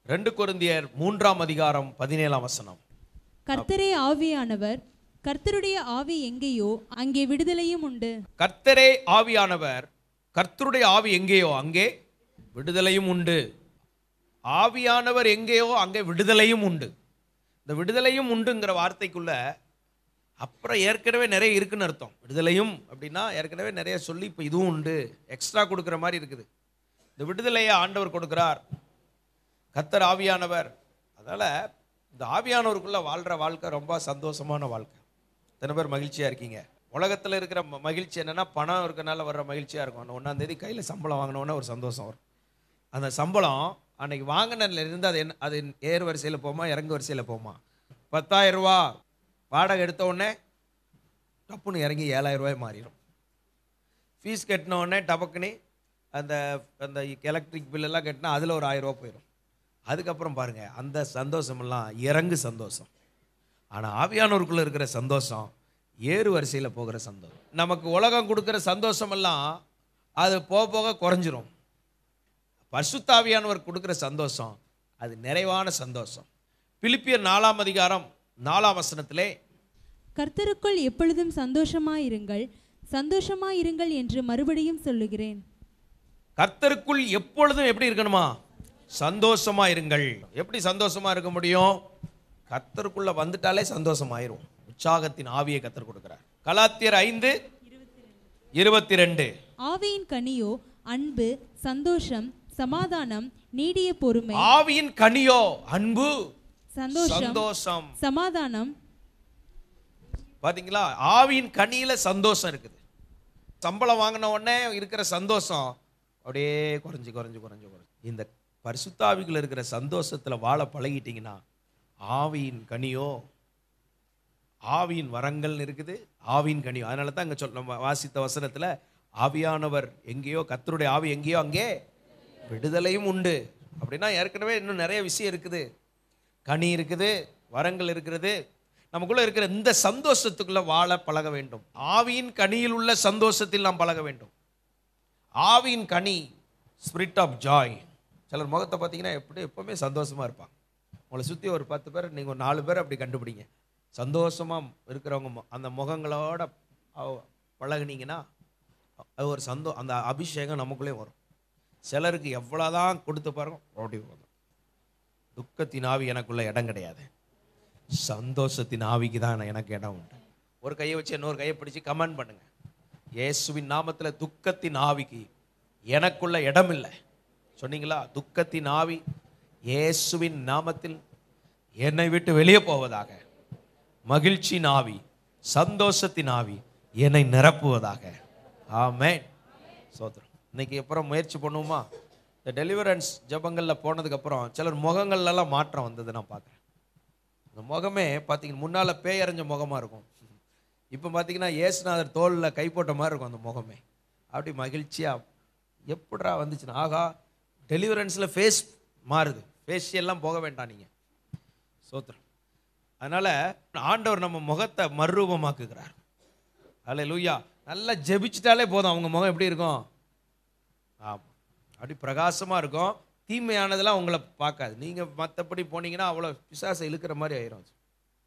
ரெண்டு கொரிந்தியர் மூன்றாம் அதிகாரம் பதினேழாம் வசனம் கர்த்தரே ஆவியானவர் கர்த்தருடைய ஆவி எங்கேயோ அங்கே விடுதலையும் உண்டு கர்த்தரே ஆவியானவர் கர்த்தருடைய ஆவி எங்கேயோ அங்கே விடுதலையும் உண்டு ஆவியானவர் எங்கேயோ அங்கே விடுதலையும் உண்டு இந்த விடுதலையும் உண்டுங்கிற வார்த்தைக்குள்ள அப்புறம் ஏற்கனவே நிறைய இருக்குன்னு அர்த்தம் விடுதலையும் அப்படின்னா ஏற்கனவே நிறைய சொல்லி இப்போ இதுவும் உண்டு எக்ஸ்ட்ரா கொடுக்குற மாதிரி இருக்குது இந்த விடுதலையை ஆண்டவர் கொடுக்கிறார் கர்த்தர் ஆவியானவர் அதனால் இந்த ஆவியானவருக்குள்ள வாழ்கிற வாழ்க்கை ரொம்ப சந்தோஷமான வாழ்க்கை எத்தனை பேர் மகிழ்ச்சியாக இருக்கீங்க உலகத்தில் இருக்கிற ம- மகிழ்ச்சி என்னென்னா பணம் இருக்கனால வர்ற மகிழ்ச்சியாக இருக்கும் அந்த ஒன்றாம் தேதி கையில் சம்பளம் வாங்கினோன்னே ஒரு சந்தோஷம் வரும் அந்த சம்பளம் அன்னைக்கு வாங்கினதுல இருந்து அது என்ன அது ஏறு வரிசையில் போமா இறங்கு வரிசையில் போமா பத்தாயிரம் ரூபா வாடகை எடுத்த உடனே டப்புன்னு இறங்கி ஏழாயிரம் ரூபாய் மாறிடும் ஃபீஸ் கட்டின உடனே டபக்குனி அந்த அந்த எலக்ட்ரிக் பில்லெல்லாம் கட்டினா அதில் ஒரு ஆயிரம் ரூபா போயிடும் அதுக்கப்புறம் பாருங்க அந்த சந்தோஷமெல்லாம் இறங்கு சந்தோஷம் ஆனால் ஆவியானவருக்குள்ள இருக்கிற சந்தோஷம் ஏறு வரிசையில் போகிற சந்தோஷம் நமக்கு உலகம் கொடுக்குற சந்தோஷமெல்லாம் அது போக போக குறைஞ்சிரும் பரிசுத்தாவியானவர் கொடுக்குற சந்தோஷம் அது நிறைவான சந்தோஷம் பிலிப்பியர் நாலாம் அதிகாரம் நாலாம் வசனத்திலே கர்த்தருக்குள் எப்பொழுதும் சந்தோஷமாயிருங்கள் சந்தோஷமாயிருங்கள் என்று மறுபடியும் சொல்லுகிறேன் கர்த்தருக்குள் எப்பொழுதும் எப்படி இருக்கணுமா சந்தோஷமா இருங்கள் எப்படி சந்தோஷமா இருக்க முடியும் கர்த்தருக்குள்ள வந்துட்டாலே சந்தோஷமாயிரும் உற்சாகத்தின் ஆவியை கத்தர் கொடுக்கிறார் கலாத்தியர் ஐந்து இருபத்தி ரெண்டு ஆவியின் கனியோ அன்பு சந்தோஷம் சமாதானம் நீடிய பொறுமை ஆவியின் கனியோ அன்பு சந்தோஷம் சந்தோஷம் சமாதானம் பாத்தீங்களா ஆவியின் கனியில சந்தோஷம் இருக்குது சம்பளம் வாங்கின உடனே இருக்கிற சந்தோஷம் அப்படியே குறைஞ்சு குறைஞ்சு குறைஞ்சு குறைஞ்சு இந்த பரிசுத்தாவிகள் இருக்கிற சந்தோஷத்துல வாழ பழகிட்டீங்கன்னா ஆவியின் கனியோ ஆவியின் வரங்கள் இருக்குது ஆவியின் கனியோ அதனால தான் அங்கே சொல் நம்ம வாசித்த வசனத்துல ஆவியானவர் எங்கேயோ கத்தருடைய ஆவி எங்கேயோ அங்கே விடுதலையும் உண்டு அப்படின்னா ஏற்கனவே இன்னும் நிறைய விஷயம் இருக்குது கனி இருக்குது வரங்கள் இருக்கிறது நமக்குள்ள இருக்கிற இந்த சந்தோஷத்துக்குள்ள வாழ பழக வேண்டும் ஆவியின் கனியில் உள்ள சந்தோஷத்தில் நாம் பழக வேண்டும் ஆவியின் கனி ஸ்பிரிட் ஆஃப் ஜாய் சிலர் முகத்தை பார்த்தீங்கன்னா எப்படி எப்பவுமே சந்தோஷமா இருப்பாங்க உங்களை சுற்றி ஒரு பத்து பேர் நீங்கள் ஒரு நாலு பேர் அப்படி கண்டுபிடிங்க சந்தோஷமா இருக்கிறவங்க மு- அந்த முகங்களோட அவ- பழகுனீங்கன்னா அது ஒரு சந்தோ அந்த அபிஷேகம் நமக்குள்ளே வரும் சிலருக்கு எவ்வளோதான் கொடுத்து பாருங்க அப்படி வரும் துக்கத்தின் ஆவி எனக்குள்ள இடம் கிடையாது சந்தோஷத்தின் ஆவிக்கு தான் எனக்கு இடம் உண்டு ஒரு கையை வச்சு இன்னொரு கையை பிடிச்சு கமெண்ட் பண்ணுங்க இயேசுவின் நாமத்துல துக்கத்தின் ஆவிக்கு எனக்குள்ள இடம் இல்லை சொன்னீங்களா துக்கத்தின் ஆவி இயேசுவின் நாமத்தில் என்னை விட்டு வெளியே போவதாக மகிழ்ச்சியின் ஆவி சந்தோஷத்தின் ஆவி என்னை நிரப்புவதாக ஆமென் சோத்திரம் இன்னைக்கு அப்புறம் முயற்சி பண்ணுவோமா இந்த டெலிவரன்ஸ் ஜபங்களில் போனதுக்கப்புறம் சிலர் முகங்கள்லாம் மாற்றம் வந்தது நான் பார்க்குறேன் அந்த முகமே பார்த்தீங்கன்னா முன்னால் பேய் அரைஞ்ச முகமாக இருக்கும் இப்போ பார்த்தீங்கன்னா ஏசுநாதர் தோளில் கை போட்ட மாதிரி இருக்கும் அந்த முகமே அப்படி மகிழ்ச்சியாக எப்படிடா வந்துச்சுன்னா ஆகா டெலிவரன்ஸில் ஃபேஸ் மாறுது ஃபேஷியல்லாம் போக வேண்டாம் நீங்கள் சோத்திரம் அதனால் ஆண்டவர் நம்ம முகத்தை மறுரூபமாக்குகிறார் அல்ல லூயா நல்லா ஜெபிச்சிட்டாலே போதும் அவங்க முகம் எப்படி இருக்கும் ஆமாம் அப்படி பிரகாசமாக இருக்கும் தீமையானதெல்லாம் உங்களை பார்க்காது நீங்கள் மற்றபடி போனீங்கன்னா அவ்வளோ பிசாசை இழுக்கிற மாதிரி ஆயிரும் அது.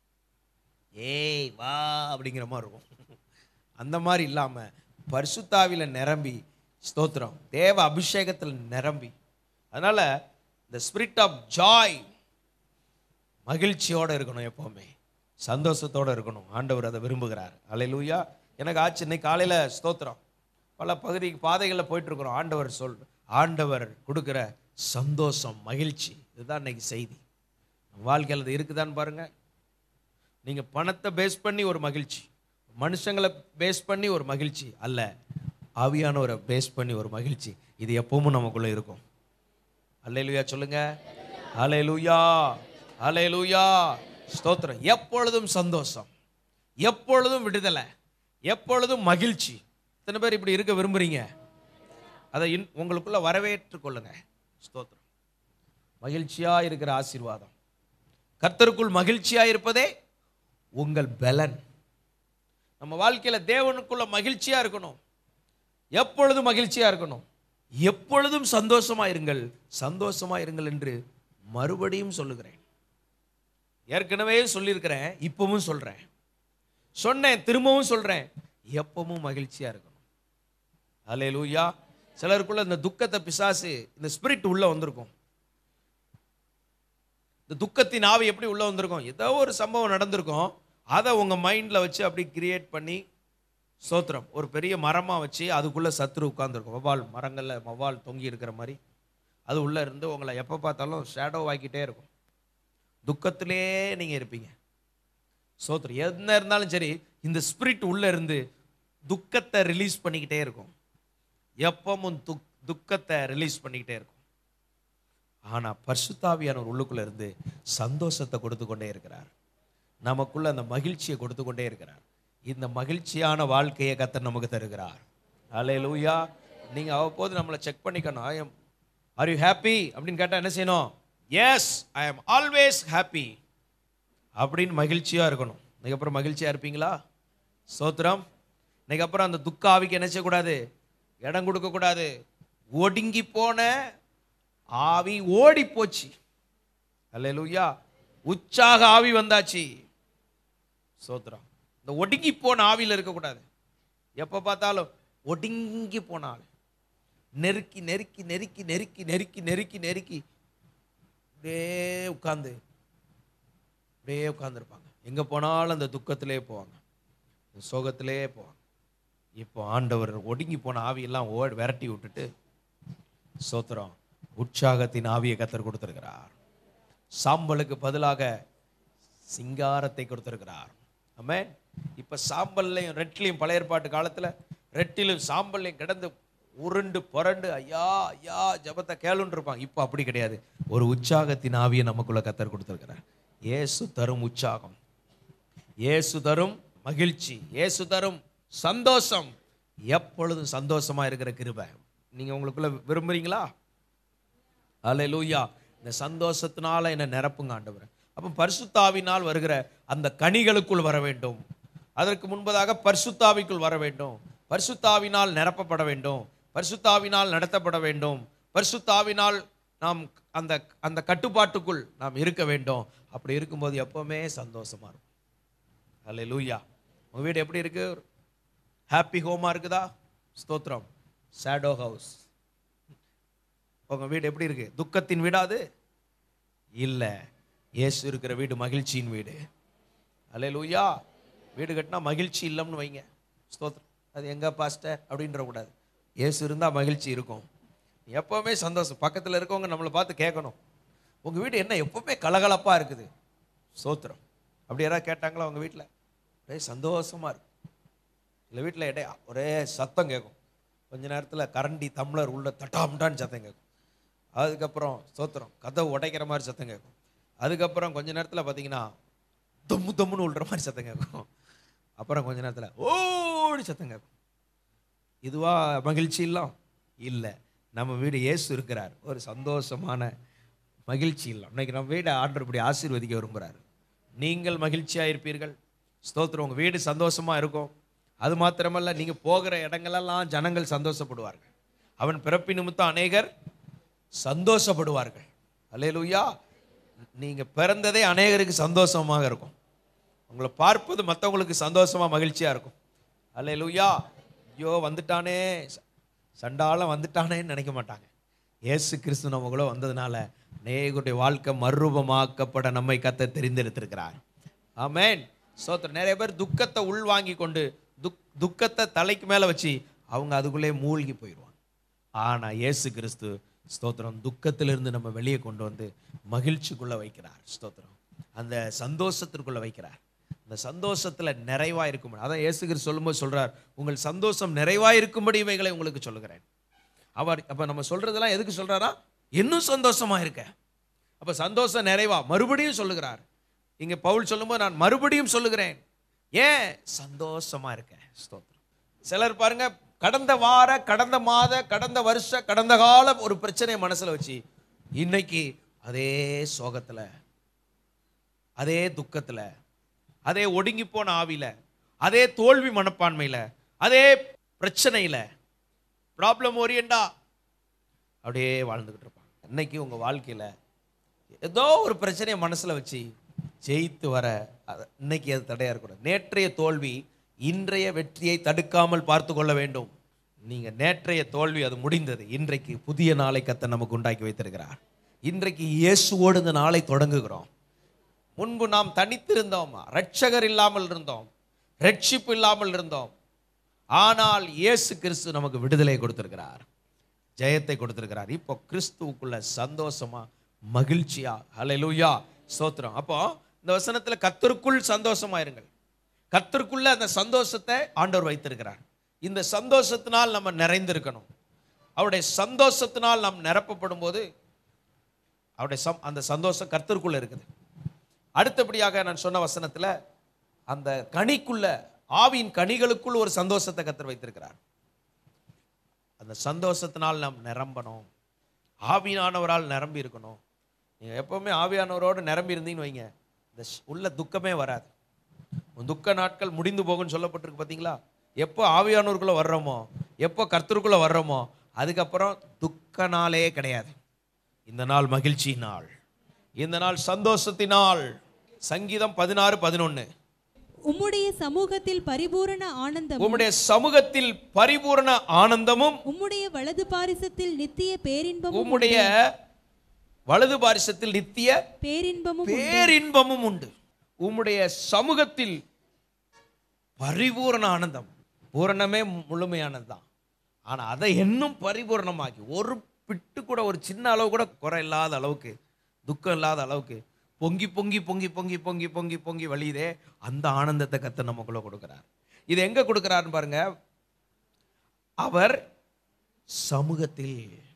ஏய் வா அப்படிங்கிற மாதிரி இருக்கும் அந்த மாதிரி இல்லாமல் பரிசுத்தாவில நிரம்பி ஸ்தோத்திரம் தேவ அபிஷேகத்தில் நிரம்பி அதனால் இந்த ஸ்பிரிட் ஆஃப் ஜாய் மகிழ்ச்சியோடு இருக்கணும் எப்போவுமே சந்தோஷத்தோடு இருக்கணும் ஆண்டவர் அதை விரும்புகிறார் அல்லேலூயா எனக்கு ஆச்சு இன்னைக்கு காலையில் ஸ்தோத்திரம் பல பகுதி பாதைகளில் போயிட்டு இருக்கிறோம் ஆண்டவர் சொல் ஆண்டவர் கொடுக்குற சந்தோஷம் மகிழ்ச்சி இதுதான் இன்னைக்கு செய்தி வாழ்க்கையில் அது இருக்குதான்னு பாருங்க நீங்கள் பணத்தை பேஸ் பண்ணி ஒரு மகிழ்ச்சி மனுஷங்களை பேஸ் பண்ணி ஒரு மகிழ்ச்சி அல்ல ஆவியானவரை பேஸ் பண்ணி ஒரு மகிழ்ச்சி இது எப்பவும் நமக்குள்ள இருக்கும் அல்லேலூயா சொல்லுங்க அல்லேலூயா அல்லேலூயா ஸ்தோத்திரம் எப்பொழுதும் சந்தோஷம் எப்பொழுதும் விடுதலை எப்பொழுதும் மகிழ்ச்சி இத்தனை பேர் இப்படி இருக்க விரும்புறீங்க அதை இன் உங்களுக்குள்ள வரவேற்றுக் கொள்ளுங்க ஸ்தோத்திரம் மகிழ்ச்சியா இருக்கிற ஆசீர்வாதம் கர்த்தருக்குள் மகிழ்ச்சியா இருப்பதே உங்கள் பலன் நம்ம வாழ்க்கையில தேவனுக்குள்ள மகிழ்ச்சியா இருக்கணும் எப்பொழுதும் மகிழ்ச்சியா இருக்கணும் எப்பொழுதும் சந்தோஷமா இருங்கள் சந்தோஷமா இருங்கள் என்று மறுபடியும் சொல்லுகிறேன் ஏற்கனவே சொல்லியிருக்கிறேன் இப்பவும் சொல்றேன் சொன்னேன் திரும்பவும் சொல்றேன் எப்பவும் மகிழ்ச்சியா இருக்கணும் அல்லேலூயா சிலருக்குள்ள இந்த துக்கத்தை பிசாசு இந்த ஸ்பிரிட் உள்ள வந்திருக்கும் இந்த துக்கத்தின் ஆவி எப்படி உள்ள வந்திருக்கும் ஏதோ ஒரு சம்பவம் நடந்திருக்கும் அதை உங்க மைண்ட்ல வச்சு அப்படி கிரியேட் பண்ணி சோத்திரம் ஒரு பெரிய மரமா வச்சு அதுக்குள்ள சத்துரு உட்கார்ந்துருக்கும் வவ்வால் மரங்கள்ல வவ்வால் தொங்கி இருக்கிற மாதிரி அது உள்ள இருந்து உங்களை எப்போ பார்த்தாலும் ஷேடோ ஆக்கிட்டே இருக்கும் துக்கத்திலே நீங்க இருப்பீங்க சோத்திரம் என்ன இருந்தாலும் சரி இந்த ஸ்பிரிட் உள்ள இருந்து துக்கத்தை ரிலீஸ் பண்ணிக்கிட்டே இருக்கும் எப்பவும் துக் துக்கத்தை ரிலீஸ் பண்ணிக்கிட்டே இருக்கும் ஆனா பரிசுத்தாவியானவர் உள்ளுக்குள்ள இருந்து சந்தோஷத்தை கொடுத்து கொண்டே இருக்கிறார் நமக்குள்ள அந்த மகிழ்ச்சியை கொடுத்து கொண்டே இருக்கிறார் இந்த மகிழ்ச்சியான வாழ்க்கையை கத்தர் நமக்கு தருகிறார் அல்லேலூயா நீங்க அவ்வப்போது நம்மளை செக் பண்ணிக்கணும் ஆர் யூ ஹாப்பி அப்படின்னு கேட்டா என்ன செய்யணும் yes I am always happy அப்படின்னு மகிழ்ச்சியா இருக்கணும் இன்னைக்கு அப்புறம் மகிழ்ச்சியா இருப்பீங்களா சோத்திரம் இன்னைக்கு அப்புறம் அந்த துக்க ஆவிக்கு என்ன செய்யக்கூடாது இடம் கொடுக்க கூடாது ஒடுங்கி போன ஆவி ஓடி போச்சு அல்லேலூயா உற்சாக ஆவி வந்தாச்சு சோத்திரம் இந்த ஒடுங்கி போன ஆவியில் இருக்கக்கூடாது எப்போ பார்த்தாலும் ஒடுங்கி போனாள் நெருக்கி நெருக்கி நெருக்கி நெருக்கி நெருக்கி நெருக்கி நெருக்கி அப்படியே உட்கார்ந்து அப்படியே உட்கார்ந்துருப்பாங்க எங்கே போனாலும் அந்த துக்கத்திலே போவாங்க இந்த சோகத்திலே போவாங்க இப்போ ஆண்டவர் ஒடுங்கி போன ஆவியெல்லாம் ஓடி விரட்டி விட்டுட்டு சோத்திரம் உற்சாகத்தின் ஆவியை கத்தர் கொடுத்திருக்கிறார் சாம்பலுக்கு பதிலாக சிங்காரத்தை கொடுத்திருக்கிறார் ஆமே இப்ப சாம்பல்லையும் ரெட்லையும் பழைய ஏற்பாட்டு காலத்துல ரெட்டிலும் சாம்பல்லையும் கிடந்து உருண்டு புரண்டு ஐயா ஐயா ஜபத்தை கேளுன்னு இருப்பாங்க இப்போ அப்படி கிடையாது ஒரு உற்சாகத்தின் ஆவியை நமக்குள்ள கத்தர் கொடுத்திருக்கிறார் இயேசு தரும் உற்சாகம் இயேசு தரும் மகிழ்ச்சி இயேசு தரும் சந்தோஷம் எப்பொழுதும் சந்தோஷமா இருக்கிற கிருபை நீங்க உங்களுக்குள்ள விரும்புறீங்களா அல்லேலூயா இந்த சந்தோஷத்தினால என்ன நிரப்புங்க ஆண்டவர் அப்போ பரிசுத்தாவினால் வருகிற அந்த கனிகளுக்குள் வர வேண்டும் அதற்கு முன்பதாக பரிசுத்தாவிக்குள் வர வேண்டும் பரிசுத்தாவினால் நிரப்பப்பட வேண்டும் பரிசுத்தாவினால் நடத்தப்பட வேண்டும் பரிசுத்தாவினால் நாம் அந்த அந்த கட்டுப்பாட்டுக்குள் நாம் இருக்க வேண்டும் அப்படி இருக்கும்போது எப்பவுமே சந்தோஷமா இருக்கும் அல்லேலூயா உங்க வீடு எப்படி இருக்கு ஹாப்பி ஹோமா இருக்குதா ஸ்தோத்திரம் ஷேடோ ஹவுஸ் உங்க வீடு எப்படி இருக்கு துக்கத்தின் வீடா அது இல்ல இயேசு இருக்கிற வீடு மகிழ்ச்சியின் வீடு அல்லேலூயா வீடு கட்டினா மகிழ்ச்சி இல்லைன்னு வைங்க ஸ்தோத்திரம் அது எங்க பாஸ்டர் அப்படின்ற கூடாது இயேசு இருந்தா மகிழ்ச்சி இருக்கும் எப்பவுமே சந்தோஷம் பக்கத்துல இருக்கவங்க நம்மளை பார்த்து கேட்கணும் உங்க வீடு என்ன எப்பவுமே கலகலப்பா இருக்குது ஸ்தோத்திரம் அப்படி யாராவது கேட்டாங்களா உங்க வீட்டில் ஒரே சந்தோஷமா இருக்கு இல்லை வீட்டில் இடைய ஒரே சத்தம் கேட்கும் கொஞ்ச நேரத்தில் கரண்டி தம்ளர் உள்ள தட்டாம்டான்னு சத்தம் கேட்கும் அதுக்கப்புறம் ஸ்தோத்திரம் கதவு உடைக்கிற மாதிரி சத்தம் கேட்கும் அதுக்கப்புறம் கொஞ்ச நேரத்தில் பார்த்தீங்கன்னா தொம்மு தொம்முன்னு விழுற மாதிரி சத்தம் கேட்கும் அப்புறம் கொஞ்ச நேரத்தில் ஓடி சத்தம் கேட்கும் இதுவா மகிழ்ச்சி இல்லாம் இல்லை நம்ம வீடு இயேசு இருக்கிறார் ஒரு சந்தோஷமான மகிழ்ச்சி இல்லம் இன்னைக்கு நம்ம வீடை ஆண்டவர் இப்படி ஆசீர்வதிக்க விரும்புகிறார் நீங்கள் மகிழ்ச்சியாக இருப்பீர்கள் ஸ்தோத்திரம் உங்கள் வீடு சந்தோஷமா இருக்கும் அது மாத்திரமல்ல நீங்க போகிற இடங்களெல்லாம் ஜனங்கள் சந்தோஷப்படுவார்கள் அவன் பிறப்பு நிமித்தம் அநேகர் சந்தோஷப்படுவார்கள் அல்லேலூயா நீங்க பிறந்ததே அநேகருக்கு சந்தோஷமாக இருக்கும் உங்களை பார்ப்பது மற்றவங்களுக்கு சந்தோஷமா மகிழ்ச்சியா இருக்கும் அல்லேலூயா ஐயோ வந்துட்டானே ச- சண்டாளம் வந்துட்டானேன்னு நினைக்க மாட்டாங்க இயேசு கிறிஸ்து நமக்குள்ள வந்ததுனால அநேகருடைய வாழ்க்கை மறுரூபமாக்கப்பட நம்மை கத்த தெரிந்தெடுத்திருக்கிறார் ஆமென் சோத்திரம் நிறைய பேர் துக்கத்தை உள்வாங்கி கொண்டு துக் துக்கத்தை தலைக்கு மேல வச்சு அவங்க அதுக்குள்ளே மூழ்கி போயிடுவாங்க ஆனா இயேசு கிறிஸ்து ஸ்தோத்திரம் துக்கத்திலிருந்து நம்ம வெளியே கொண்டு வந்து மகிழ்ச்சிக்குள்ள வைக்கிறார் ஸ்தோத்திரம் அந்த சந்தோஷத்திற்குள்ள வைக்கிறார் அந்த சந்தோஷத்துல நிறைவா இருக்கும் அதான் இயேசு கிறிஸ்து சொல்லும்போது சொல்றார் உங்கள் சந்தோஷம் நிறைவா இருக்கும்படி இவைகளை உங்களுக்கு சொல்லுகிறேன் அவர் அப்ப நம்ம சொல்றதெல்லாம் எதுக்கு சொல்றாரா இன்னும் சந்தோஷமா இருக்க அப்ப சந்தோஷம் நிறைவா மறுபடியும் சொல்லுகிறார் இங்க பவுல் சொல்லும்போது நான் மறுபடியும் சொல்லுகிறேன் ஏன் சந்தோஷமா இருக்கேன் ஸ்தோத்திரம் சிலர் பாருங்க கடந்த வார கடந்த மாத கடந்த வருஷ கடந்த கால ஒரு பிரச்சனையை மனசுல வச்சு இன்னைக்கு அதே சோகத்துல அதே துக்கத்துல அதே ஒடுங்கி போன ஆவியில அதே தோல்வி மனப்பான்மையில அதே பிரச்சனையில ப்ராப்ளம் ஓரியண்டா அப்படியே வாழ்ந்துகிட்டு இருப்பாங்க இன்னைக்கு உங்க வாழ்க்கையில ஏதோ ஒரு பிரச்சனையை மனசுல வச்சு ஜெயித்து வர அது- இன்னைக்கு அது தடையா இருக்கக்கூடாது நேற்றைய தோல்வி இன்றைய வெற்றியை தடுக்காமல் பார்த்து கொள்ள வேண்டும் நீங்க நேற்றைய தோல்வி அது முடிந்தது இன்றைக்கு புதிய நாளை கத்த நமக்கு உண்டாக்கி வைத்திருக்கிறார் இன்றைக்கு இயேசுவோடு இந்த நாளை தொடங்குகிறோம் முன்பு நாம் தனித்திருந்தோம் ரட்சகர் இல்லாமல் இருந்தோம் ரட்சிப்பு இல்லாமல் இருந்தோம் ஆனால் இயேசு கிறிஸ்து நமக்கு விடுதலை கொடுத்திருக்கிறார் ஜெயத்தை கொடுத்திருக்கிறார் இப்போ கிறிஸ்துவுக்குள்ள சந்தோஷமா மகிழ்ச்சியா ஹalleluya ஸ்தோத்திரம் அப்போ இந்த வசனத்துல கத்தருக்குள் சந்தோஷமா இருங்கள் கத்தருக்குள்ள அந்த சந்தோஷத்தை ஆண்டவர் வைத்திருக்கிறார் இந்த சந்தோஷத்தினால் நம்ம நிறைந்திருக்கணும் அவருடைய சந்தோஷத்தினால் நாம் நிரப்பப்படும் போது அவருடைய சம் அந்த சந்தோஷம் கர்த்தருக்குள்ள இருக்குது அடுத்தபடியாக நான் சொன்ன வசனத்துல அந்த கனிக்குள்ள ஆவியின் கனிகளுக்குள் ஒரு சந்தோஷத்தை கத்தர் வைத்திருக்கிறார் அந்த சந்தோஷத்தினால் நாம் நிரம்பணும் ஆவியானவரால் நிரம்பி இருக்கணும் நீங்க எப்பவுமே ஆவியானவரோடு நிரம்பி இருந்தீங்கன்னு வைங்க இந்த ஷ்- உள்ள துக்கமே வராது உன் துக்க நாட்கள் முடிந்து போகும்னு சொல்லப்பட்டிருக்கு பார்த்தீங்களா எப்போ ஆவியானவருக்குள்ள வர்றோமோ எப்போ கர்த்தருக்குள்ள வர்றோமோ அதுக்கப்புறம் துக்க நாளே கிடையாது இந்த நாள் மகிழ்ச்சி நாள் இந்த நாள் சந்தோஷத்தினால் சங்கீதம் பதினாறு பதினொன்னு உம்முடைய சமூகத்தில் பரிபூரண ஆனந்தம் உம்முடைய சமூகத்தில் பரிபூரண ஆனந்தமும் உம்முடைய வலது பாரிசத்தில் நித்திய பேரின்பமும் உம்முடைய வலது பாரிசத்தில் நித்திய பேரின்பமும் பேரின்பமும் உண்டு உம்முடைய சமூகத்தில் பரிபூரண ஆனந்தம் பூரணமே முழுமையானதுதான் ஆனா அதை இன்னும் பரிபூரணமாக்கி ஒரு பிட்டு கூட ஒரு சின்ன அளவு கூட குறை இல்லாத அளவுக்கு துக்கம் இல்லாத அளவுக்கு பொங்கி பொங்கி பொங்கி பொங்கி பொங்கி பொங்கி பொங்கி வழியுதே அந்த ஆனந்தத்தை கத்த நமக்குள்ள கொடுக்கிறார் இது எங்க கொடுக்கிறாருன்னு பாருங்க அவர் சமூகத்தில்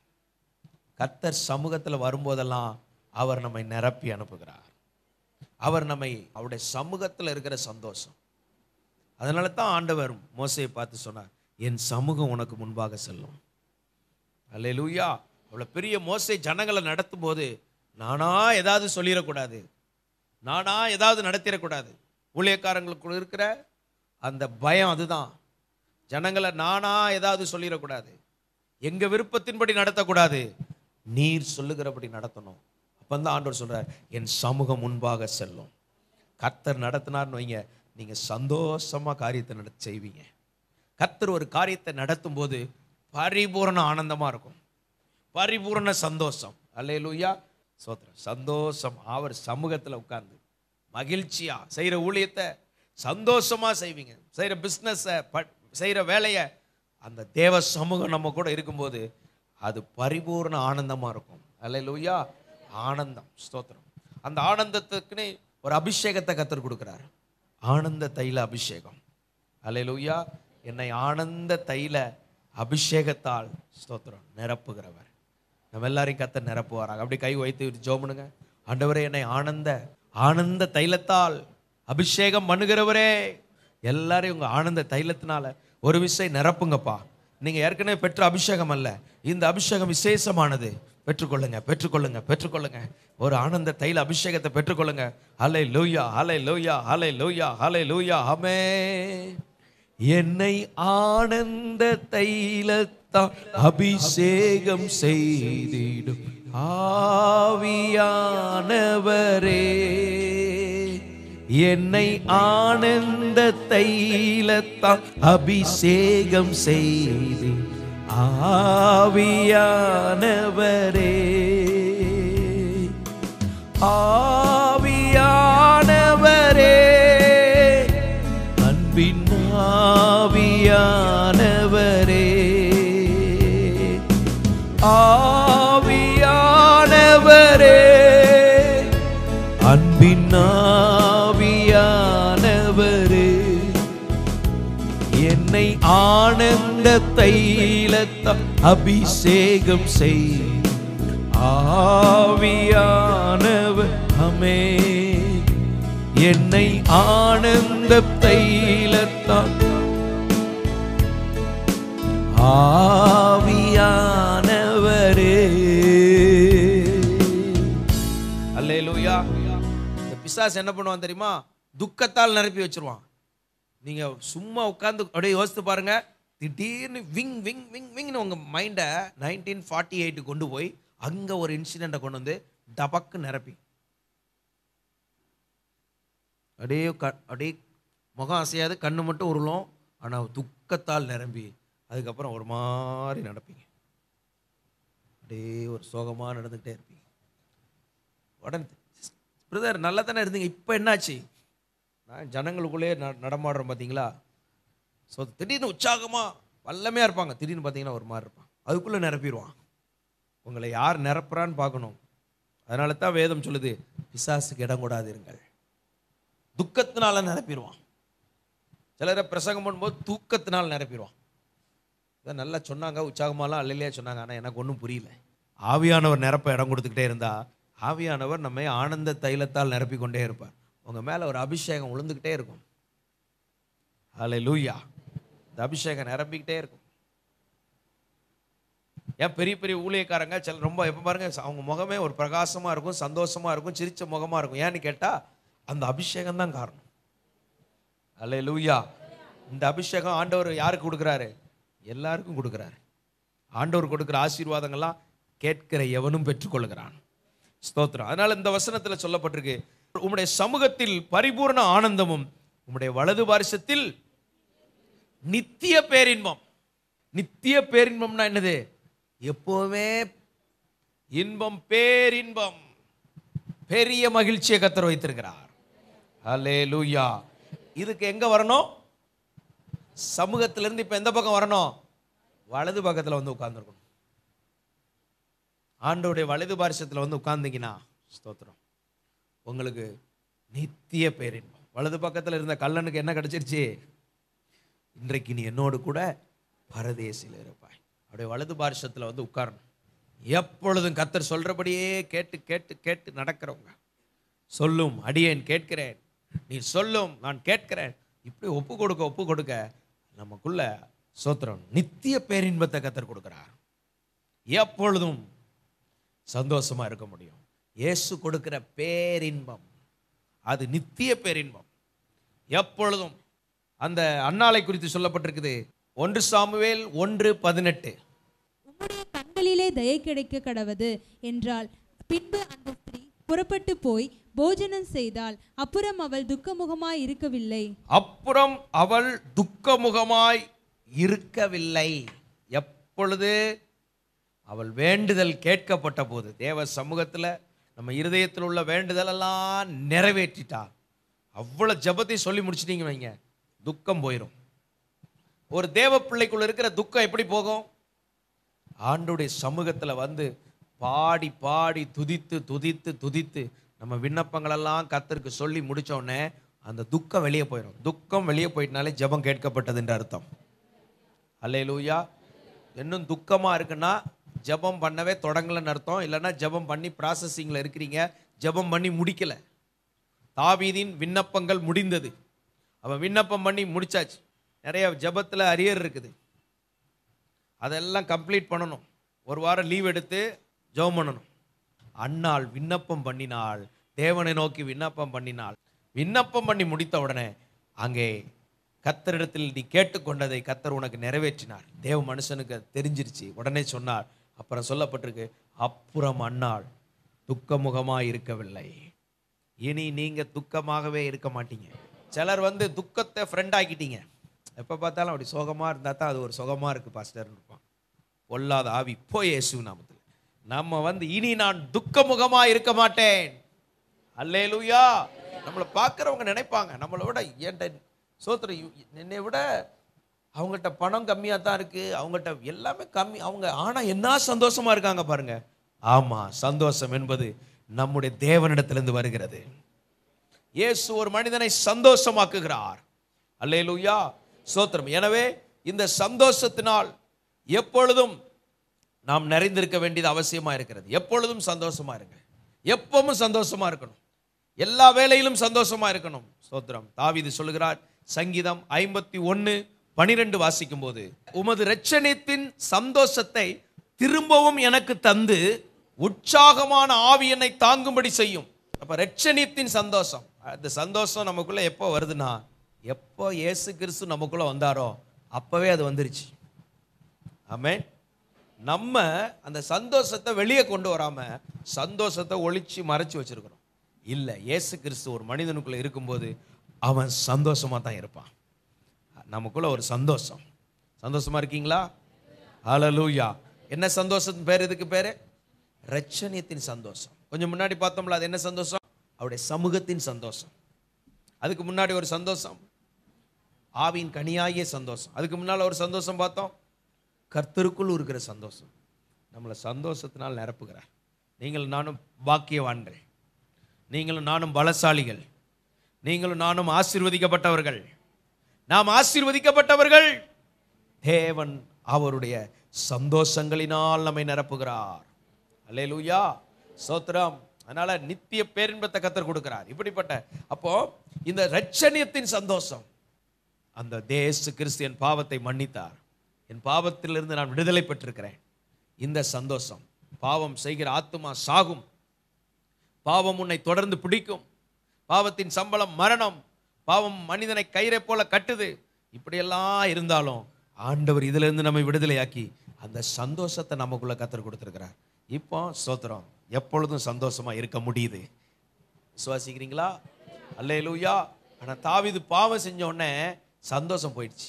கத்தர் சமூகத்தில் வரும்போதெல்லாம் அவர் நம்மை நிரப்பி அனுப்புகிறார் அவர் நம்மை அவருடைய சமூகத்தில் இருக்கிற சந்தோஷம் அதனால தான் ஆண்டவர் மோசையை பார்த்து சொன்னார் என் சமூகம் உனக்கு முன்பாக செல்லும் அல்லேலூயா அவ்வளோ பெரிய மோசை ஜனங்களை நடத்தும் போது நானா ஏதாவது சொல்லிடக்கூடாது நானா ஏதாவது நடத்திடக்கூடாது ஊழியக்காரங்களுக்கு இருக்கிற அந்த பயம் அதுதான் ஜனங்களை நானா ஏதாவது சொல்லிடக்கூடாது எங்க விருப்பத்தின்படி நடத்தக்கூடாது நீர் சொல்லுகிறபடி நடத்தணும் அப்பந்தான் ஆண்டவர் சொல்றார் என் சமூகம் முன்பாக செல்லும் கர்த்தர் நடத்தினார்னு வைங்க நீங்க சந்தோஷமா காரியத்தை நடத்த செய்வீங்க கர்த்தர் ஒரு காரியத்தை நடத்தும் போது பரிபூரண ஆனந்தமா இருக்கும் பரிபூரண சந்தோஷம் அல்லேலூயா சோத்திரம் சந்தோஷம் அவர் சமூகத்துல உட்கார்ந்து மகிழ்ச்சியா செய்யற ஊழியத்தை சந்தோஷமா செய்வீங்க செய்யற பிஸ்னஸை செய்யற வேலையை அந்த தேவ சமூகம் நம்ம கூட இருக்கும்போது அது பரிபூர்ண ஆனந்தமா இருக்கும் அல்லேலூயா ஆனந்தம் ஸ்தோத்திரம் அந்த ஆனந்தத்துக்குன்னு ஒரு அபிஷேகத்தை கத்தர் கொடுக்கிறார் ஆனந்த தைல அபிஷேகம் அல்லேலூயா என்னை ஆனந்த தைல அபிஷேகத்தால் ஸ்தோத்திரம் நிரப்புகிறவர் நம்ம எல்லாரையும் கத்த நிரப்புவாராங்க அப்படி கை வைத்து ஜோமனுங்க ஆண்டவரே என்னை ஆனந்த ஆனந்த தைலத்தால் அபிஷேகம் பண்ணுகிறவரே எல்லாரையும் உங்க ஆனந்த தைலத்தினால ஒரு விஷயம் நிரப்புங்கப்பா நீங்க ஏற்கனவே பெற்ற அபிஷேகம் அல்ல இந்த அபிஷேகம் விசேஷமானது பெற்றுக்கொள்ளுங்க பெற்றுக்கொள்ளுங்க பெற்றுக்கொள்ளுங்க ஒரு ஆனந்த தைல அபிஷேகத்தை பெற்றுக்கொள்ளுங்க ஹலை லூயா ஹலை லூயா ஹலை லூயா ஹலை லூயா ஹமே என்னை ஆனந்த தைலத்தால் அபிஷேகம் செய்திடும் ஆவியானவரே என்னை ஆனந்த தைலத்தால் அபிஷேகம் செய்தி ஆவியானவரே ஆவியானவரே அன்பின் ஆவியானவரே ஆவியானவரே அன்பின் ஆவியானவரே என்னை ஆனந்த தைலத்த அபிஷேகம் செய் ஆவியானவர் அமே என்னை ஆனந்த தைலத்தான் ஆவியானவரே அல்லேலூயா இந்த பிசாசு என்ன பண்ணுவான் தெரியுமா துக்கத்தால் நிரப்பி வச்சிருவான் நீங்க சும்மா உட்கார்ந்து அப்படியே யோசித்து பாருங்க திடீர்னு விங் விங் விங் விங்னு உங்க மைண்டை நைன்டீன் ஃபார்ட்டி எயிட்டு கொண்டு போய் அங்க ஒரு இன்சிடெண்ட்டை கொண்டு வந்து டபக்கு நிரப்பி அப்படியே க அப்படியே முகம் அசையாது கண்ணு மட்டும் உருளும் ஆனால் துக்கத்தால் நிரம்பி அதுக்கப்புறம் ஒரு மாதிரி நடப்பீங்க அப்படியே ஒரு சோகமாக நடந்துக்கிட்டே இருப்பீங்க உடனே பிரதர் நல்லா தானே இருந்தீங்க இப்போ என்னாச்சு நான் ஜனங்களுக்குள்ளே ந நடமாடுறோம் பார்த்தீங்களா ஸோ திடீர்னு உற்சாகமாக வல்லமையாக இருப்பாங்க திடீர்னு பார்த்தீங்கன்னா ஒரு மாதிரி இருப்பான் அதுக்குள்ளே நிரப்பிடுவான் உங்களை யார் நிரப்புறான்னு பார்க்கணும் அதனால தான் வேதம் சொல்லுது பிசாசுக்கு இடம் கூடாதிருங்கள் துக்கத்தினால நிரப்பிடுவான் சிலரை பிரசங்கம் பண்ணும்போது தூக்கத்தினால நிரப்பிடுவான் இதை நல்லா சொன்னாங்க உற்சாகமாலாம் அல்லையா சொன்னாங்க ஆனால் எனக்கு ஒன்றும் புரியல ஆவியானவர் நிரப்ப இடம் கொடுத்துக்கிட்டே இருந்தா ஆவியானவர் நம்மை ஆனந்த தைலத்தால் நிரப்பி கொண்டே இருப்பார் உங்கள் மேலே ஒரு அபிஷேகம் விழுந்துக்கிட்டே இருக்கும் ஹலே லூயா இந்த அபிஷேகம் நிரம்பிக்கிட்டே இருக்கும் ஏன் பெரிய பெரிய ஊழியக்காரங்க சில ரொம்ப எப்போ பாருங்க அவங்க முகமே ஒரு பிரகாசமாக இருக்கும் சந்தோஷமாக இருக்கும் சிரிச்ச முகமாக இருக்கும் ஏன்னு கேட்டால் அந்த அபிஷேகம் தான் காரணம் அல்ல லூயா இந்த அபிஷேகம் ஆண்டவர் யாருக்கு கொடுக்குறாரு எல்லாருக்கும் கொடுக்குறாரு ஆண்டவர் கொடுக்குற ஆசீர்வாதங்கள்லாம் கேட்கிற எவனும் பெற்றுக்கொள்கிறான் ஸ்தோத்திரம் அதனால இந்த வசனத்தில் சொல்லப்பட்டிருக்கு உம்முடைய சமூகத்தில் பரிபூர்ண ஆனந்தமும் உம்முடைய வலது பாரிசத்தில் நித்திய பேரின்பம் நித்திய பேரின்பம்னா என்னது எப்போவுமே இன்பம் பேரின்பம் பெரிய மகிழ்ச்சியை கத்தர் வைத்திருக்கிறார் ஹலே லூயா இதுக்கு எங்க வரணும் சமூகத்திலிருந்து இப்ப எந்த பக்கம் வரணும் வலது பக்கத்துல வந்து உட்கார்ந்துருக்கணும் ஆண்டோடைய வலது பாரிசத்தில் வந்து உட்கார்ந்தீங்கன்னா ஸ்தோத்திரம் உங்களுக்கு நித்திய பேரின்பம் வலது பக்கத்தில் இருந்த கல்லனுக்கு என்ன கிடைச்சிருச்சு இன்றைக்கு நீ என்னோடு கூட பரதேசில் இருப்பாய் அப்படியே வலது பாரிசத்தில் வந்து உட்காரணும் எப்பொழுதும் கத்தர் சொல்றபடியே கேட்டு கேட்டு கேட்டு நடக்கிறவங்க சொல்லும் அடியேன் கேட்கிறேன் நீ சொல்லும் நான் கேட்கிறேன் இப்படி ஒப்பு கொடுக்க ஒப்பு கொடுக்க நமக்குள்ள சோத்திரம் நித்திய பேரின்பத்தை கத்தர் கொடுக்கிறார் எப்பொழுதும் சந்தோஷமா இருக்க முடியும் இயேசு கொடுக்கிற பேரின்பம் அது நித்திய பேரின்பம் எப்பொழுதும் அந்த அன்னாளை குறித்து சொல்லப்பட்டிருக்குது ஒன்று சாமுவேல் ஒன்று பதினெட்டு உம்முடைய கண்களிலே தயை கிடைக்க கடவது என்றால் பின்பு அந்த ஸ்திரீ புறப்பட்டு போய் போஜனம் செய்தால் அப்புறம் அவள் துக்கமுகமாய் இருக்கவில்லை அப்புறம் அவள் துக்கமுகமாய் இருக்கவில்லை எப்பொழுது அவள் வேண்டுதல் கேட்கப்பட்ட போது தேவ சமூகத்தில் நம்ம இருதயத்தில் உள்ள வேண்டுதல் எல்லாம் நிறைவேற்றிட்டா அவ்வளோ ஜெபத்தை சொல்லி முடிச்சிட்டீங்க வைங்க துக்கம் போயிடும் ஒரு தேவ பிள்ளைக்குள்ள இருக்கிற துக்கம் எப்படி போகும் ஆண்டுடைய சமூகத்தில் வந்து பாடி பாடி துதித்து துதித்து துதித்து நம்ம விண்ணப்பங்களெல்லாம் கத்தருக்கு சொல்லி முடிச்ச உடனே அந்த துக்கம் வெளியே போயிடும் துக்கம் வெளியே போயிட்டனாலே ஜெபம் கேட்கப்பட்டது என்று அர்த்தம் அல்லேலூயா இன்னும் துக்கமாக இருக்குன்னா ஜெபம் பண்ணவே தொடங்கலைன்னு அர்த்தம் இல்லைன்னா ஜெபம் பண்ணி ப்ராசஸிங்கில் இருக்கிறீங்க ஜெபம் பண்ணி முடிக்கல தாவீதின் விண்ணப்பங்கள் முடிந்தது அவன் விண்ணப்பம் பண்ணி முடிச்சாச்சு நிறைய ஜெபத்தில் அரியர் இருக்குது அதெல்லாம் கம்ப்ளீட் பண்ணணும் ஒரு வாரம் லீவ் எடுத்து ஜெபம் பண்ணணும் அன்னாள் விண்ணப்பம் பண்ணினாள் தேவனை நோக்கி விண்ணப்பம் பண்ணினாள் விண்ணப்பம் பண்ணி முடித்த உடனே அங்கே கத்தரிடத்தில் நீ கேட்டுக்கொண்டதை கத்தர் உனக்கு நிறைவேற்றினார் தேவ மனுஷனுக்கு அது தெரிஞ்சிருச்சு உடனே சொன்னார் அப்புறம் சொல்லப்பட்டிருக்கு அப்புறம் அன்னாள் துக்கமுகமாக இருக்கவில்லை இனி நீங்க துக்கமாகவே இருக்க மாட்டீங்க சிலர் வந்து துக்கத்தை ஃப்ரெண்ட் ஆக்கிட்டீங்க எப்போ பார்த்தாலும் அப்படி சோகமாக இருந்தால் தான் அது ஒரு சுகமாக இருக்குது பாஸ்டர்னு இருப்பான் பொல்லாத ஆவி போய் இயேசு நாமத்தில் நம்ம வந்து இனி நான் துக்கமுகமாக இருக்க மாட்டேன் அல்லேலூயா நம்மளை பார்க்குறவங்க நினைப்பாங்க நம்மளை விட ஏன்ட சோத்திர என்னை விட அவங்கள்ட்ட பணம் கம்மியாக தான் இருக்குது அவங்கள்ட்ட எல்லாமே கம்மி அவங்க ஆனால் என்ன சந்தோஷமா இருக்காங்க பாருங்க ஆமாம் சந்தோஷம் என்பது நம்முடைய தேவனிடத்திலிருந்து வருகிறது இயேசு ஒரு மனிதனை சந்தோஷமாக்குகிறார் அல்லேலூயா சோத்திரம் எனவே இந்த சந்தோஷத்தினால் எப்பொழுதும் நாம் நிறைந்திருக்க வேண்டியது அவசியமா இருக்கிறது எப்பொழுதும் சந்தோஷமா இருங்க எப்பவும் சந்தோஷமா இருக்கணும் எல்லா வேலையிலும் சந்தோஷமா இருக்கணும் ஸ்தோத்திரம் தாவீது சொல்லுகிறார் சங்கீதம் ஐம்பத்தி ஒன்று பனிரெண்டு வாசிக்கும் போது உமது இரட்சணியத்தின் சந்தோஷத்தை திரும்பவும் எனக்கு தந்து உற்சாகமான ஆவி என்னை தாங்கும்படி செய்யும் அப்ப இரட்சணியத்தின் சந்தோஷம் அந்த சந்தோஷம் நமக்குள்ள எப்போ வருதுன்னா எப்போ இயேசு கிறிஸ்து நமக்குள்ள வந்தாரோ அப்பவே அது வந்துருச்சு ஆமென் நம்ம அந்த சந்தோஷத்தை வெளியே கொண்டு வராம சந்தோஷத்தை ஒளிச்சு மறைச்சு வச்சிருக்கிறோம் இல்ல இயேசு கிறிஸ்து ஒரு மனிதனுக்குள்ள இருக்கும்போது அவன் சந்தோஷமா தான் இருப்பான் நமக்குள்ள ஒரு சந்தோஷம் சந்தோஷமா இருக்கீங்களா ஹalleluya என்ன சந்தோஷத்தின் பேர் இதுக்கு பேரு ரட்சணியத்தின் சந்தோஷம் கொஞ்சம் முன்னாடி பார்த்தோம்ல அது என்ன சந்தோஷம் அவருடைய சமூகத்தின் சந்தோஷம் அதுக்கு முன்னாடி ஒரு சந்தோஷம் ஆவியின் கனியாகிய சந்தோஷம் அதுக்கு முன்னால் ஒரு சந்தோஷம் பார்த்தோம் கர்த்தருக்குள் இருக்கிற சந்தோஷம் நம்மளை சந்தோஷத்தினால் நிரப்புகிறார் நீங்களும் நானும் பாக்கியவான்கள் நீங்களும் நானும் பலசாலிகள் நீங்களும் நானும் ஆசீர்வதிக்கப்பட்டவர்கள் நாம் ஆசீர்வதிக்கப்பட்டவர்கள் தேவன் அவருடைய சந்தோஷங்களினால் நம்மை நிரப்புகிறார் அல்லேலூயா சோத்திரம் அதனால நித்திய பேரின்பத்தை கத்தர் கொடுக்கிறார் இப்படிப்பட்ட அப்போ இந்த ரட்சணியத்தின் சந்தோஷம் அந்த தேசு கிறிஸ்து என் பாவத்தை மன்னித்தார் என் பாவத்திலிருந்து நான் விடுதலை பெற்றிருக்கிறேன் இந்த சந்தோஷம் பாவம் செய்கிற ஆத்துமா சாகும் பாவம் உன்னை தொடர்ந்து பிடிக்கும் பாவத்தின் சம்பளம் மரணம் பாவம் மனிதனை கயிறை போல கட்டுது இப்படியெல்லாம் இருந்தாலும் ஆண்டவர் இதுல இருந்து நம்மை விடுதலையாக்கி அந்த சந்தோஷத்தை நமக்குள்ள கத்தர் கொடுத்துருக்கிறார் இப்போ ஸ்தோத்திரம் எப்பொழுதும் சந்தோஷமா இருக்க முடியுது விசுவாசிக்கிறீங்களா அல்லேலூயா ஆனா தாவீது பாவம் செஞ்ச உடனே சந்தோஷம் போயிடுச்சு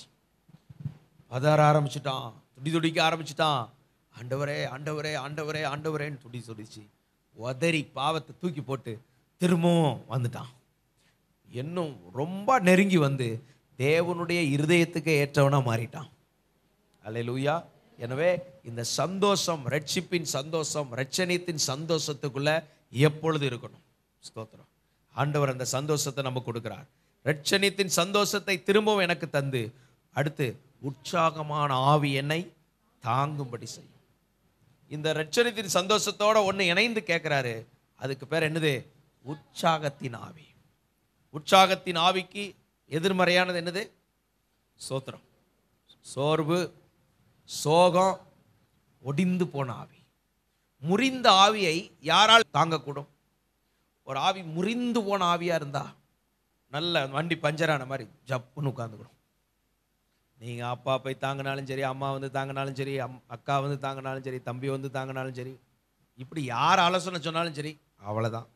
பதற ஆரம்பிச்சிட்டான் துடி துடிக்க ஆரம்பிச்சிட்டான் ஆண்டவரே ஆண்டவரே ஆண்டவரே ஆண்டவரேன்னு துடி துடிச்சு உதறி பாவத்தை தூக்கி போட்டு திரும்பவும் வந்துட்டான் இன்னும் ரொம்ப நெருங்கி வந்து தேவனுடைய இருதயத்துக்கு ஏற்றவனா மாறிட்டான் அல்லேலூயா எனவே இந்த சந்தோஷம் ரட்சிப்பின் சந்தோஷம் ரட்சணியத்தின் சந்தோஷத்துக்குள்ள எப்பொழுது இருக்கணும் ஸ்தோத்திரம் ஆண்டவர் அந்த சந்தோஷத்தை நமக்கு கொடுக்கிறார் ரட்சணியத்தின் சந்தோஷத்தை திரும்பவும் எனக்கு தந்து அடுத்து உற்சாகமான ஆவி என்னை தாங்கும்படி செய்யும் இந்த ரட்சணியத்தின் சந்தோஷத்தோட ஒன்று இணைந்து கேட்குறாரு அதுக்கு பேர் என்னது உற்சாகத்தின் ஆவி உற்சாகத்தின் ஆவிக்கு எதிர்மறையானது என்னது சோத்திரம் சோர்வு சோகம் ஒடிந்து போன ஆவி முறிந்த ஆவியை யாரால் தாங்கக்கூடும் ஒரு ஆவி முறிந்து போன ஆவியா இருந்தா நல்ல வண்டி பஞ்சரான மாதிரி ஜப்புன்னு உட்காந்துக்கணும் நீங்க அப்பா போய் தாங்கினாலும் சரி அம்மா வந்து தாங்கினாலும் சரி அம் அக்கா வந்து தாங்கினாலும் சரி தம்பி வந்து தாங்கினாலும் சரி இப்படி யார் ஆலோசனை சொன்னாலும் சரி அவ்வளவுதான்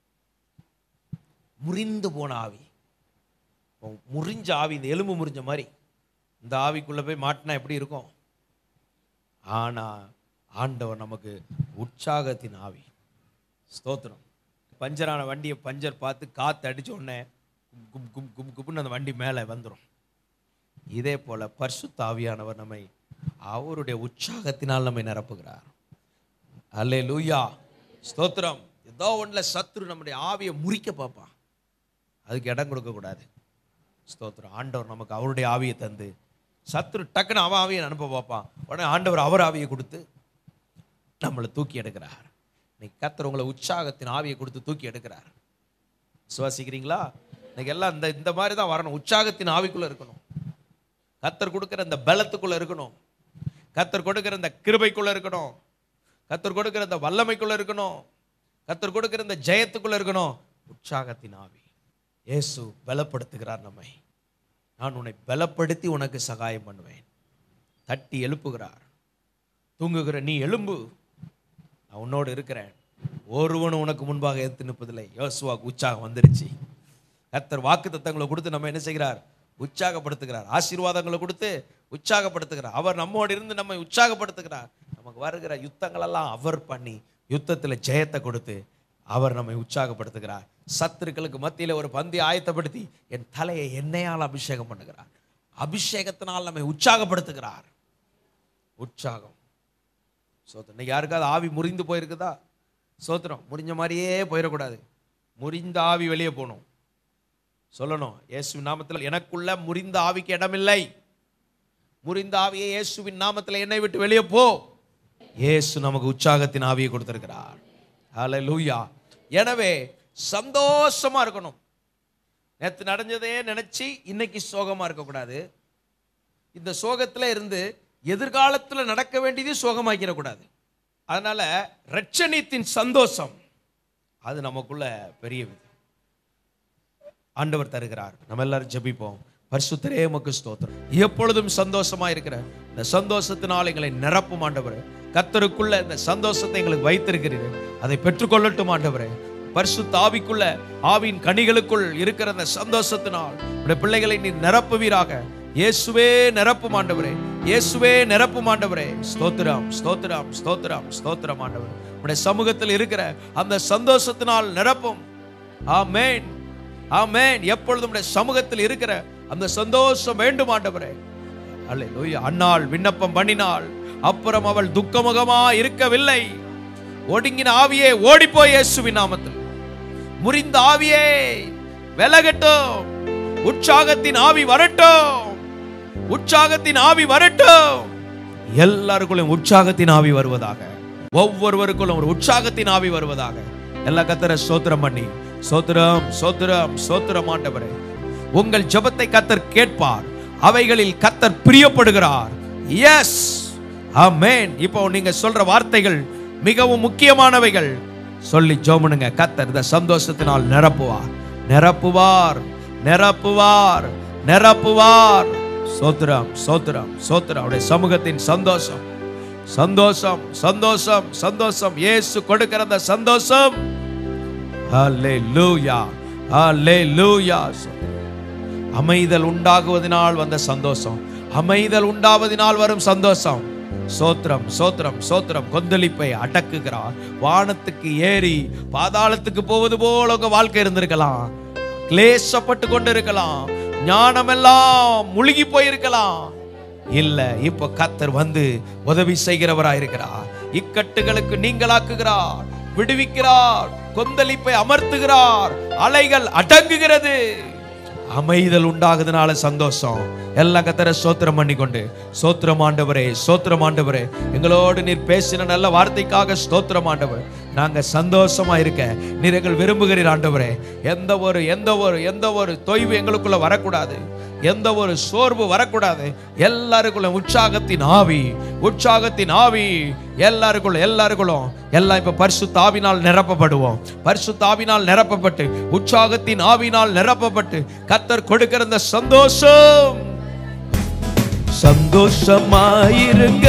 முறிந்து போன ஆவி இப்போ முறிஞ்ச ஆவி இந்த எலும்பு முறிஞ்ச மாதிரி இந்த ஆவிக்குள்ள போய் மாட்டினா எப்படி இருக்கும் ஆனா ஆண்டவர் நமக்கு உற்சாகத்தின் ஆவி ஸ்தோத்திரம் பஞ்சரான வண்டியை பஞ்சர் பார்த்து காத்து அடிச்ச உடனே குப் குப் குப் குப்னு அந்த வண்டி மேலே வந்துடும் இதே போல பரிசுத்த ஆவியானவர் நம்மை அவருடைய உற்சாகத்தினால் நம்மை நிரப்புகிறார் அல்லே லூயா ஸ்தோத்திரம் ஏதோ ஒன்றில் சத்துரு நம்முடைய ஆவியை முறிக்க பார்ப்பான் அதுக்கு இடம் கொடுக்கக்கூடாது ஸ்தோத்திரம் ஆண்டவர் நமக்கு அவருடைய ஆவியை தந்து சத்துரு டக்குன்னு அவன் ஆவியை அனுப்ப பார்ப்பான் உடனே ஆண்டவர் அவர் ஆவியை கொடுத்து நம்மளை தூக்கி எடுக்கிறார் இன்னைக்கு கத்தர் உங்களை உற்சாகத்தின் ஆவியை கொடுத்து தூக்கி எடுக்கிறார் சுவாசிக்கிறீங்களா இன்னைக்கு எல்லாம் இந்த இந்த மாதிரி தான் வரணும் உற்சாகத்தின் ஆவிக்குள்ள இருக்கணும் கத்தர் கொடுக்கிற இந்த பலத்துக்குள்ள இருக்கணும் கத்தர் கொடுக்கிற இந்த கிருபைக்குள்ள இருக்கணும் கத்தர் கொடுக்கிற இந்த வல்லமைக்குள்ள இருக்கணும் கத்தர் கொடுக்கிற இந்த ஜெயத்துக்குள்ள இருக்கணும் உற்சாகத்தின் ஆவி இயேசு பலப்படுத்துகிறார் நம்மை நான் உன்னை பலப்படுத்தி உனக்கு சகாயம் பண்ணுவேன் தட்டி எழுப்புகிறார் தூங்குகிற நீ எழும்பு நான் உன்னோடு இருக்கிறேன் ஒருவனும் உனக்கு முன்பாக எதிர்த்து நிற்பதில்லை யோசுவாக்கு உற்சாகம் வந்துருச்சு கர்த்தர் வாக்கு தத்தங்களை கொடுத்து நம்ம என்ன செய்கிறார் உற்சாகப்படுத்துகிறார் ஆசீர்வாதங்களை கொடுத்து உற்சாகப்படுத்துகிறார் அவர் நம்மோடு இருந்து நம்மை உற்சாகப்படுத்துகிறார் நமக்கு வருகிற யுத்தங்களெல்லாம் அவர் பண்ணி யுத்தத்தில் ஜெயத்தை கொடுத்து அவர் நம்மை உற்சாகப்படுத்துகிறார் சத்துருக்களுக்கு மத்தியில் ஒரு பந்தி ஆயத்தப்படுத்தி என் தலையை எண்ணெயால் அபிஷேகம் பண்ணுகிறார் அபிஷேகத்தினால் நம்மை உற்சாகப்படுத்துகிறார் உற்சாகம் சோத்திரம் இன்னைக்கு யாருக்காவது ஆவி முறிந்து போயிருக்குதா சோத்திரம் முறிஞ்ச மாதிரியே போயிடக்கூடாது முறிந்த ஆவி வெளியே போகணும் சொல்லணும் இயேசுவின் நாமத்தில் எனக்குள்ள முறிந்த ஆவிக்கு இடமில்லை முறிந்த ஆவியை இயேசுவின் நாமத்தில் என்னை விட்டு வெளியே போ இயேசு நமக்கு உற்சாகத்தின் ஆவியை கொடுத்திருக்கிறார் ஹalleluya எனவே சந்தோஷமா இருக்கணும் நேத்து நடந்ததே நினைச்சு இன்னைக்கு சோகமா இருக்கக்கூடாது இந்த சோகத்துல இருந்து எதிர்காலத்துல நடக்க வேண்டியதையும் சோகமாக்கிடக்கூடாது அதனால ரட்சணியத்தின் சந்தோஷம் அது நமக்குள்ள பெரிய விதி ஆண்டவர் தருகிறார் நம்ம எல்லாரும் ஜெபிப்போம் பரிசுத்தரே உமக்கு ஸ்தோத்திரம் எப்பொழுதும் சந்தோஷமா இருக்கிற இந்த சந்தோஷத்தினால் எங்களை நிரப்பும் ஆண்டவர் கத்தருக்குள்ள இந்த சந்தோஷத்தை எங்களுக்கு வைத்திருக்கிறீர்கள் அதை பெற்றுக்கொள்ளட்டும் ஆண்டவரே பரிசுத்த ஆவிக்குள்ள ஆவியின் கனிகளுக்குள் இருக்கிற அந்த சந்தோஷத்தினால் உடைய பிள்ளைகளை நீ நிரப்புவீராக இயேசுவே நிரப்பும் ஆண்டவரே இயேசுவே நிரப்பும் ஆண்டவரே ஸ்தோத்திரம் ஸ்தோத்திரம் ஸ்தோத்திரம் ஸ்தோத்திரம் ஆண்டவரே உடைய சமூகத்தில் இருக்கிற அந்த சந்தோஷத்தினால் நிரப்பும் ஆமென் ஆமென் எப்பொழுதும் உடைய சமூகத்தில் இருக்கிற அந்த சந்தோஷம் வேண்டும் ஆண்டவரே அல்லேலூயா அன்னாள் விண்ணப்பம் பண்ணினாள் அப்புறம் அவள் துக்கமுகமா இருக்கவில்லை ஒடுங்கின ஆவியே ஓடிப்போய் இயேசுவின் நாமத்தில் முறிந்த ஆவியே விலகட்டும் உற்சாகத்தின் ஆவி வரட்டும் உற்சாகத்தின் ஆவி வரட்டும் எல்லாருக்குள்ளும் உற்சாகத்தின் ஆவி வருவதாக ஒவ்வொருவருக்குள்ளும் ஒரு உற்சாகத்தின் ஆவி வருவதாக எல்லா கத்தர சோத்திரம் பண்ணி சோத்திரம் சோத்திரம் சோத்திரம் ஆண்டவரே உங்கள் ஜெபத்தை கத்தர் கேட்பார் அவைகளில் கத்தர் பிரியப்படுகிறார் எஸ் ஆமென் இப்போ நீங்க சொல்ற வார்த்தைகள் மிகவும் முக்கியமானவைகள் சொல்லி ஜோமனுங்க கத்தர் இந்த சந்தோஷத்தினால் நிரப்புவார் நிரப்புவார் நிரப்புவார் நிரப்புவார் சோத்திரம் சோத்திரம் சோத்திரம் அவருடைய சமூகத்தின் சந்தோஷம் சந்தோஷம் சந்தோஷம் சந்தோஷம் இயேசு கொடுக்கிற அந்த சந்தோஷம் ஹalleluya ஹalleluya அமைதல் உண்டாகுவதனால் வந்த சந்தோஷம் அமைதல் உண்டாவதினால் வரும் சந்தோஷம் சோத்திரம் சோத்திரம் சோத்திரம் கொந்தளிப்பை அடக்குகிறார் வானத்துக்கு ஏறி பாதாளத்துக்கு போவது போல உங்க வாழ்க்கை இருந்திருக்கலாம் கிளேசப்பட்டு கொண்டிருக்கலாம் ஞானமெல்லாம் முழுகி போயிருக்கலாம் இல்ல இப்ப கத்தர் வந்து உதவி செய்கிறவராய் இருக்கிறார் இக்கட்டுகளுக்கு நீங்களாக்குகிறார் விடுவிக்கிறார் கொந்தளிப்பை அமர்த்துகிறார் அலைகள் அடங்குகிறது அமைதல் உண்டாகுதுனால சந்தோஷம் எல்லாம் கத்தர சோத்திரம் பண்ணி கொண்டு சோத்திரம் ஆண்டவரே சோத்திரம் ஆண்டவரே எங்களோடு நீர் பேசின நல்ல வார்த்தைக்காக ஸ்தோத்திரம் ஆண்டவர் நாங்க சந்தோஷமா இருக்க நீர் எங்கள் விரும்புகிறீர் ஆண்டவரே எந்த ஒரு எந்த ஒரு எந்த ஒரு தொய்வு எங்களுக்குள்ள வரக்கூடாது எந்த ஒரு சோர்வு வரக்கூடாது எல்லாருக்குள்ள உற்சாகத்தின் ஆவி உற்சாகத்தின் ஆவி எல்லாருக்குள்ள எல்லாருக்குள்ளும் எல்லாம் இப்ப பரிசுத்த ஆவினால் நிரப்பப்படுவோம் பரிசுத்த ஆவினால் நிரப்பப்பட்டு உற்சாகத்தின் ஆவினால் நிரப்பப்பட்டு கத்தர் கொடுக்கிற இந்த சந்தோஷம் சந்தோஷமாயிருங்க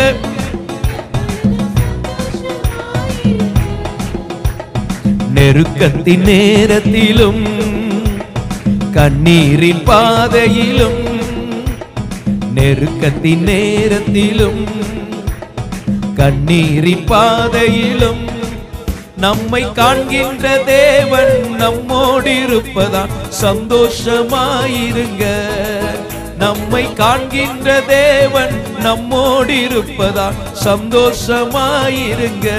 நெருக்கத்தின் நேரத்திலும் கண்ணீரின் பாதையிலும் நெருக்கத்தின் நேரத்திலும் கண்ணீரின் பாதையிலும் நம்மை காண்கின்ற தேவன் நம்மோடு இருப்பதால் சந்தோஷமாயிருங்க நம்மை காண்கின்ற தேவன் நம்மோடு இருப்பதால் சந்தோஷமாயிருங்க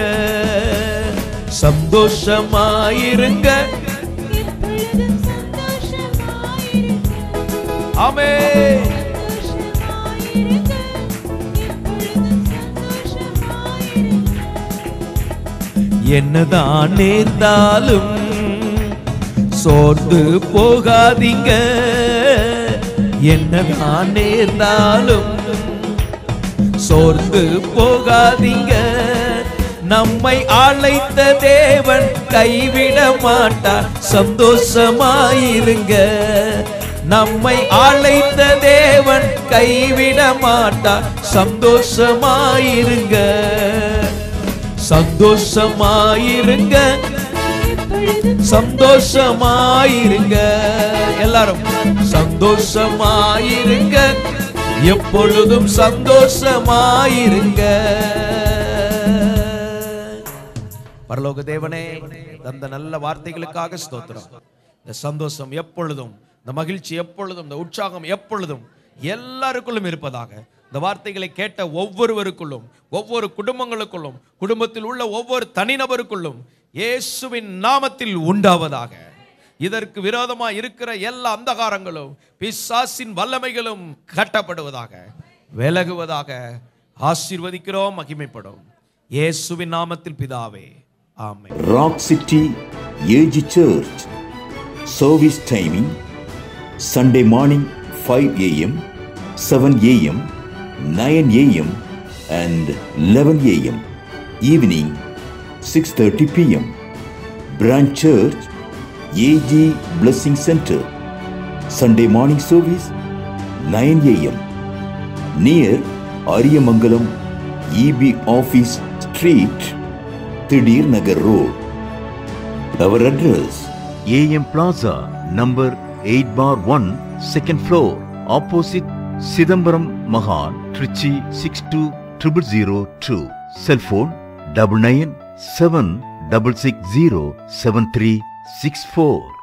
சந்தோஷமாயிருங்க எப்பொழுதும் சந்தோஷமாயிருங்க. ஆமே சந்தோஷமாயிருங்க. எப்பொழுதும் சந்தோஷமாயிருங்க. என்னதான் நேர்ந்தாலும் சோர்ந்து போகாதீங்க என்னதான் நேர்ந்தாலும் சோர்ந்து போகாதீங்க நம்மை அழைத்த தேவன் கைவிட மாட்டார் சந்தோஷமாயிருங்க நம்மை அழைத்த தேவன் கைவிட மாட்டார் சந்தோஷமாயிருங்க சந்தோஷமாயிருங்க எப்பொழுதும் சந்தோஷமாயிருங்க எல்லாரும் சந்தோஷமாயிருங்க எப்பொழுதும் சந்தோஷமாயிருங்க பரலோக தேவனே அந்த நல்ல வார்த்தைகளுக்காக ஸ்தோத்திரம் இந்த சந்தோஷம் எப்பொழுதும் இந்த மகிழ்ச்சி எப்பொழுதும் இந்த உற்சாகம் எப்பொழுதும் எல்லாருக்குள்ளும் இருப்பதாக இந்த வார்த்தைகளை கேட்ட ஒவ்வொருவருக்குள்ளும் ஒவ்வொரு குடும்பங்களுக்குள்ளும் குடும்பத்தில் உள்ள ஒவ்வொரு தனிநபருக்குள்ளும் இயேசுவின் நாமத்தில் உண்டாவதாக இதற்கு விரோதமா இருக்கிற எல்லா அந்தகாரங்களும் பிசாசின் வல்லமைகளும் கட்டப்படுவதாக விலகுவதாக ஆசீர்வதிக்கிறோம் மகிமைப்படும் இயேசுவின் நாமத்தில் பிதாவே ஆமென் Rock City AG Church. Service timing Sunday morning 5 a.m., 7 a.m., 9 a.m. and 11 a.m. Evening 6:30 p.m. Branch Church AG Blessing Center. Sunday morning service 9 a.m. near Ariyamangalam EB Office Street, Thidir Nagar Road. Our address AM Plaza, number 8 bar 1, second floor, opposite Sidambaram Mahal, Trichy 620002. Cell phone double nine seven double six zero seven three six four.